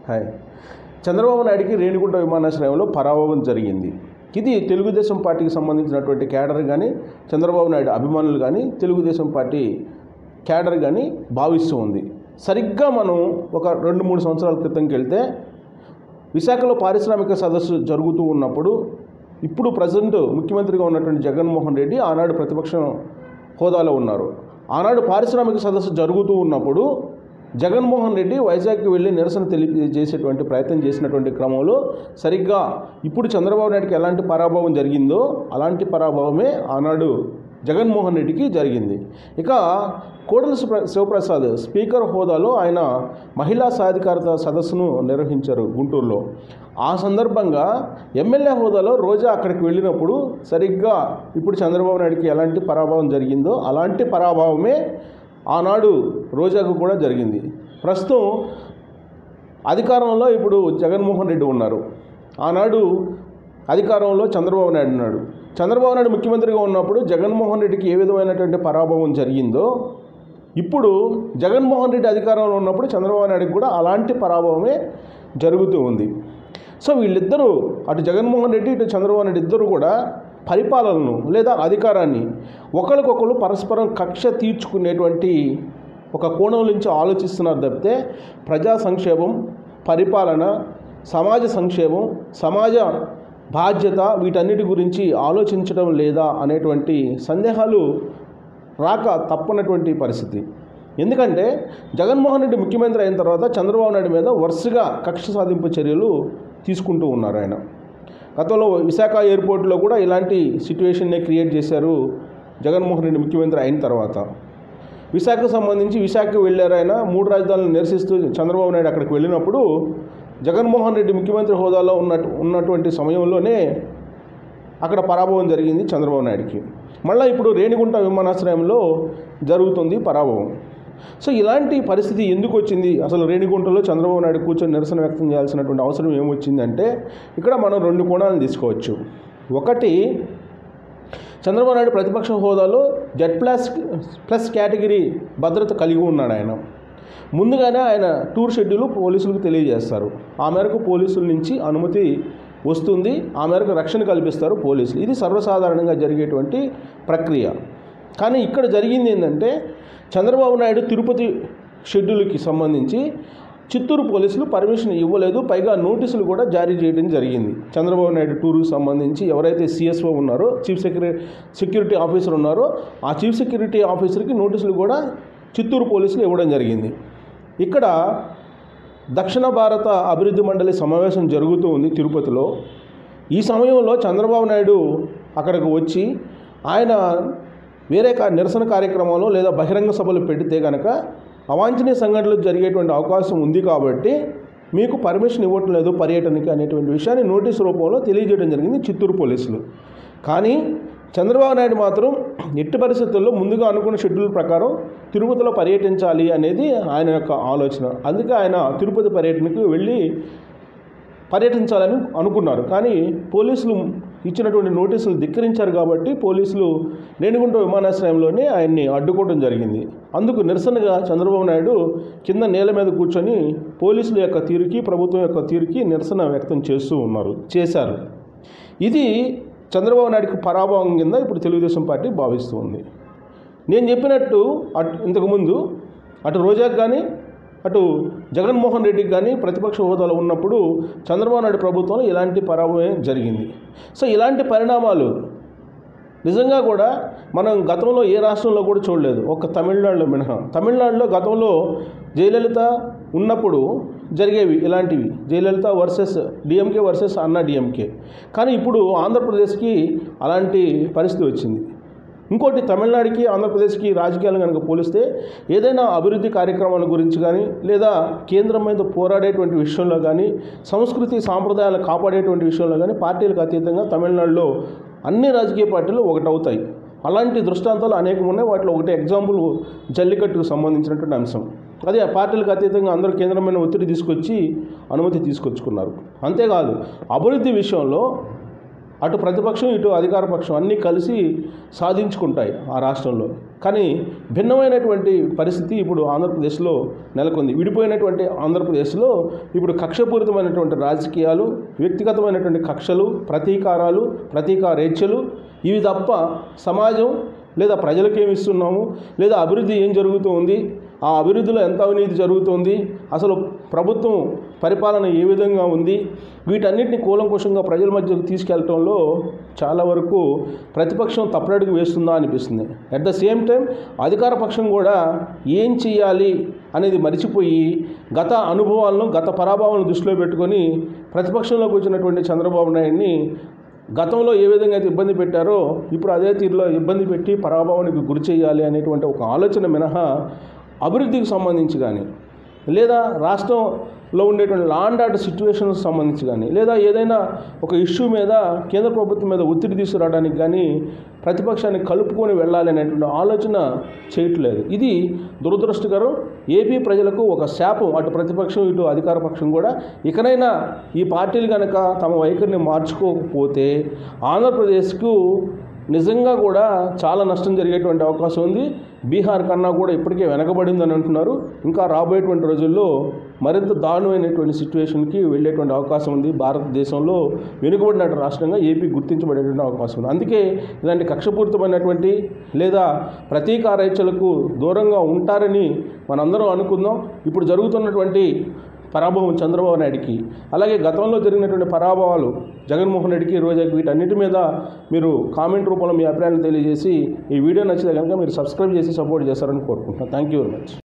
hi Chandrababu నాయుడికి రేణిగుంట విమానాశ్రయంలో పరాభవం జరిగింది ఇది తెలుగుదేశం పార్టీకి సంబంధించినటువంటి క్యాడర్ కానీ చంద్రబాబు నాయుడు అభిమానులు కానీ తెలుగుదేశం పార్టీ క్యాడర్ కానీ భావిస్తూ ఉంది సరిగ్గా మనం ఒక రెండు మూడు సంవత్సరాల క్రితంకి వెళ్తే విశాఖలో పారిశ్రామిక సదస్సు జరుగుతూ ఉన్నప్పుడు ఇప్పుడు ప్రజెంట్ ముఖ్యమంత్రిగా ఉన్నటువంటి జగన్మోహన్ రెడ్డి ఆనాడు ప్రతిపక్షం హోదాలో ఉన్నారు ఆనాడు పారిశ్రామిక సదస్సు జరుగుతూ ఉన్నప్పుడు జగన్మోహన్ రెడ్డి వైజాగ్కి వెళ్ళి నిరసన తెలియజేసేటువంటి ప్రయత్నం చేసినటువంటి క్రమంలో సరిగ్గా ఇప్పుడు చంద్రబాబు నాయుడికి ఎలాంటి పరాభవం జరిగిందో అలాంటి పరాభవమే ఆనాడు జగన్మోహన్ రెడ్డికి జరిగింది ఇక కోడల శివ- శివప్రసాద్ స్పీకర్ హోదాలో ఆయన మహిళా సాధికారత సదస్సును నిర్వహించారు గుంటూరులో ఆ సందర్భంగా ఎమ్మెల్యే హోదాలో రోజా అక్కడికి వెళ్ళినప్పుడు సరిగ్గా ఇప్పుడు చంద్రబాబు నాయుడికి ఎలాంటి పరాభవం జరిగిందో అలాంటి పరాభవమే ఆనాడు రోజాకు కూడా జరిగింది ప్రస్తుతం అధికారంలో ఇప్పుడు జగన్మోహన్ రెడ్డి ఉన్నారు ఆనాడు అధికారంలో చంద్రబాబు నాయుడు ఉన్నాడు చంద్రబాబు నాయుడు ముఖ్యమంత్రిగా ఉన్నప్పుడు జగన్మోహన్ రెడ్డికి ఏ విధమైనటువంటి పరాభవం జరిగిందో ఇప్పుడు జగన్మోహన్ రెడ్డి అధికారంలో ఉన్నప్పుడు చంద్రబాబు నాయుడికి కూడా అలాంటి పరాభవమే జరుగుతూ ఉంది సో వీళ్ళిద్దరూ అటు జగన్మోహన్ రెడ్డి ఇటు చంద్రబాబు నాయుడు ఇద్దరు కూడా పరిపాలనను లేదా అధికారాన్ని ఒకరికొకరు పరస్పరం కక్ష తీర్చుకునేటువంటి ఒక కోణం నుంచి ఆలోచిస్తున్నారు తప్పితే ప్రజా సంక్షేమం పరిపాలన సమాజ సంక్షేమం సమాజ బాధ్యత వీటన్నిటి గురించి ఆలోచించడం లేదా అనేటువంటి సందేహాలు రాక తప్పనటువంటి పరిస్థితి ఎందుకంటే జగన్మోహన్ రెడ్డి ముఖ్యమంత్రి అయిన తర్వాత చంద్రబాబు నాయుడు మీద వరుసగా కక్ష సాధింపు చర్యలు తీసుకుంటూ ఉన్నారు ఆయన గతంలో విశాఖ ఎయిర్పోర్ట్లో కూడా ఇలాంటి సిట్యుయేషన్నే క్రియేట్ చేశారు జగన్మోహన్ రెడ్డి ముఖ్యమంత్రి అయిన తర్వాత విశాఖకు సంబంధించి విశాఖకు వెళ్ళారు ఆయన మూడు రాజధానులు నిరసిస్తూ చంద్రబాబు నాయుడు అక్కడికి వెళ్ళినప్పుడు జగన్మోహన్ రెడ్డి ముఖ్యమంత్రి హోదాలో ఉన్న ఉన్నటువంటి సమయంలోనే అక్కడ పరాభవం జరిగింది చంద్రబాబు నాయుడికి మళ్ళీ ఇప్పుడు రేణిగుంట విమానాశ్రయంలో జరుగుతుంది పరాభవం సో ఇలాంటి పరిస్థితి ఎందుకు వచ్చింది అసలు రేణిగుంటలో చంద్రబాబు నాయుడు కూర్చొని నిరసన వ్యక్తం చేయాల్సినటువంటి అవసరం ఏమొచ్చిందంటే ఇక్కడ మనం రెండు కోణాలను తీసుకోవచ్చు ఒకటి చంద్రబాబు నాయుడు ప్రతిపక్ష హోదాలో జెడ్ ప్లస్ ప్లస్ కేటగిరీ భద్రత కలిగి ఉన్నాడు ఆయన ముందుగానే ఆయన టూర్ షెడ్యూల్ పోలీసులకు తెలియజేస్తారు ఆ మేరకు పోలీసుల నుంచి అనుమతి వస్తుంది ఆ మేరకు రక్షణ కల్పిస్తారు పోలీసులు ఇది సర్వసాధారణంగా జరిగేటువంటి ప్రక్రియ కానీ ఇక్కడ జరిగింది ఏంటంటే చంద్రబాబు నాయుడు తిరుపతి షెడ్యూల్కి సంబంధించి చిత్తూరు పోలీసులు పర్మిషన్ ఇవ్వలేదు పైగా నోటీసులు కూడా జారీ చేయడం జరిగింది చంద్రబాబు నాయుడు టూరుకు సంబంధించి ఎవరైతే సిఎస్ఓ ఉన్నారో చీఫ్ సెక్రటరీ సెక్యూరిటీ ఆఫీసర్ ఉన్నారో ఆ చీఫ్ సెక్యూరిటీ ఆఫీసర్కి నోటీసులు కూడా చిత్తూరు పోలీసులు ఇవ్వడం జరిగింది ఇక్కడ దక్షిణ భారత అభివృద్ధి మండలి సమావేశం జరుగుతూ ఉంది తిరుపతిలో ఈ సమయంలో చంద్రబాబు నాయుడు అక్కడికి వచ్చి ఆయన వేరే కా నిరసన కార్యక్రమాలు లేదా బహిరంగ సభలు పెడితే కనుక అవాంఛనీయ సంఘటనలు జరిగేటువంటి అవకాశం ఉంది కాబట్టి మీకు పర్మిషన్ ఇవ్వటం లేదు పర్యటనకి అనేటువంటి విషయాన్ని నోటీస్ రూపంలో తెలియజేయడం జరిగింది చిత్తూరు పోలీసులు కానీ చంద్రబాబు నాయుడు మాత్రం ఎట్టి పరిస్థితుల్లో ముందుగా అనుకున్న షెడ్యూల్ ప్రకారం తిరుపతిలో పర్యటించాలి అనేది ఆయన యొక్క ఆలోచన అందుకే ఆయన తిరుపతి పర్యటనకు వెళ్ళి పర్యటించాలని అనుకున్నారు కానీ పోలీసులు ఇచ్చినటువంటి నోటీసులు ధిక్కరించారు కాబట్టి పోలీసులు రేణిగుంట విమానాశ్రయంలోనే ఆయన్ని అడ్డుకోవడం జరిగింది అందుకు నిరసనగా చంద్రబాబు నాయుడు కింద నేల మీద కూర్చొని పోలీసుల యొక్క తీరుకి ప్రభుత్వం యొక్క తీరుకి నిరసన వ్యక్తం చేస్తూ ఉన్నారు చేశారు ఇది చంద్రబాబు నాయుడికి పరాభవం కింద ఇప్పుడు తెలుగుదేశం పార్టీ భావిస్తూ ఉంది నేను చెప్పినట్టు అటు ఇంతకుముందు అటు రోజాకు కానీ అటు జగన్మోహన్ రెడ్డికి కానీ ప్రతిపక్ష హోదాలో ఉన్నప్పుడు చంద్రబాబు నాయుడు ప్రభుత్వంలో ఇలాంటి పరాభవమే జరిగింది సో ఇలాంటి పరిణామాలు నిజంగా కూడా మనం గతంలో ఏ రాష్ట్రంలో కూడా చూడలేదు ఒక తమిళనాడులో మినహా తమిళనాడులో గతంలో జయలలిత ఉన్నప్పుడు జరిగేవి ఇలాంటివి Jayalalithaa versus DMK versus Anna DMK కానీ ఇప్పుడు ఆంధ్రప్రదేశ్కి అలాంటి పరిస్థితి వచ్చింది ఇంకోటి తమిళనాడుకి ఆంధ్రప్రదేశ్కి రాజకీయాలను కనుక పోలిస్తే ఏదైనా అభివృద్ధి కార్యక్రమాల గురించి కానీ లేదా కేంద్రం మీద పోరాడేటువంటి విషయంలో కానీ సంస్కృతి సాంప్రదాయాలు కాపాడేటువంటి విషయంలో కానీ పార్టీలకు అతీతంగా తమిళనాడులో అన్ని రాజకీయ పార్టీలు ఒకటవుతాయి అలాంటి దృష్టాంతాలు అనేకం ఉన్నాయి వాటిలో ఒకటి ఎగ్జాంపుల్ జల్లికట్టుకు సంబంధించినటువంటి అంశం అదే ఆ పార్టీలకు అతీతంగా అందరూ కేంద్రమైన ఒత్తిడి తీసుకొచ్చి అనుమతి తీసుకొచ్చుకున్నారు అంతేకాదు అభివృద్ధి విషయంలో అటు ప్రతిపక్షం ఇటు అధికార పక్షం అన్నీ కలిసి సాధించుకుంటాయి ఆ రాష్ట్రంలో కానీ భిన్నమైనటువంటి పరిస్థితి ఇప్పుడు ఆంధ్రప్రదేశ్లో నెలకొంది విడిపోయినటువంటి ఆంధ్రప్రదేశ్లో ఇప్పుడు కక్షపూరితమైనటువంటి రాజకీయాలు వ్యక్తిగతమైనటువంటి కక్షలు ప్రతీకారాలు ప్రతీకారేచ్ఛలు ఇవి తప్ప సమాజం లేదా ప్రజలకు ఏమి ఇస్తున్నాము లేదా అభివృద్ధి ఏం జరుగుతూ ఉంది ఆ అభివృద్ధిలో ఎంత అవినీతి జరుగుతుంది అసలు ప్రభుత్వం పరిపాలన ఏ విధంగా ఉంది వీటన్నిటిని కూలంకుషంగా ప్రజల మధ్యకు తీసుకెళ్లడంలో చాలా వరకు ప్రతిపక్షం తప్పుడడుగు వేస్తుందా అనిపిస్తుంది అట్ ద సేమ్ టైం అధికార పక్షం కూడా ఏం చేయాలి అనేది మరిచిపోయి గత అనుభవాలను గత పరాభవాలను దృష్టిలో పెట్టుకొని ప్రతిపక్షంలోకి వచ్చినటువంటి చంద్రబాబు నాయుడిని గతంలో ఏ విధంగా అయితే ఇబ్బంది పెట్టారో ఇప్పుడు అదే తీరులో ఇబ్బంది పెట్టి పరాభవానికి గురి చేయాలి అనేటువంటి ఒక ఆలోచన మినహా అభివృద్ధికి సంబంధించి కానీ లేదా రాష్ట్రంలో ఉండేటువంటి లా అండ్ ఆర్డర్ సిచ్యువేషన్కి సంబంధించి కానీ లేదా ఏదైనా ఒక ఇష్యూ మీద కేంద్ర ప్రభుత్వం మీద ఒత్తిడి తీసుకురావడానికి కానీ ప్రతిపక్షాన్ని కలుపుకొని వెళ్ళాలి అనేటువంటి ఆలోచన చేయట్లేదు ఇది దురదృష్టకరం ఏపీ ప్రజలకు ఒక శాపం అటు ప్రతిపక్షం ఇటు అధికార పక్షం కూడా ఇకనైనా ఈ పార్టీలు కనుక తమ వైఖరిని మార్చుకోకపోతే ఆంధ్రప్రదేశ్కు నిజంగా కూడా చాలా నష్టం జరిగేటువంటి అవకాశం ఉంది బీహార్ కన్నా కూడా ఇప్పటికే వెనకబడిందని అంటున్నారు ఇంకా రాబోయేటువంటి రోజుల్లో మరింత దారుణమైనటువంటి సిచ్యువేషన్కి వెళ్ళేటువంటి అవకాశం ఉంది భారతదేశంలో వెనుకబడిన రాష్ట్రంగా ఏపీ గుర్తించబడేటువంటి అవకాశం ఉంది అందుకే ఇలాంటి కక్షపూరితమైనటువంటి లేదా ప్రతీకారేచ్ఛలకు దూరంగా ఉంటారని మనందరం అనుకుందాం ఇప్పుడు జరుగుతున్నటువంటి పరాభవం చంద్రబాబు నాయుడికి అలాగే గతంలో జరిగినటువంటి పరాభవాలు జగన్మోహన్ రెడ్డికి రోజాకి వీటన్నిటి మీద మీరు కామెంట్ రూపంలో మీ అభిప్రాయాలు తెలియజేసి ఈ వీడియో నచ్చితే కనుక మీరు సబ్స్క్రైబ్ చేసి సపోర్ట్ చేస్తారని కోరుకుంటున్నాను థ్యాంక్ యూ వెరీ మచ్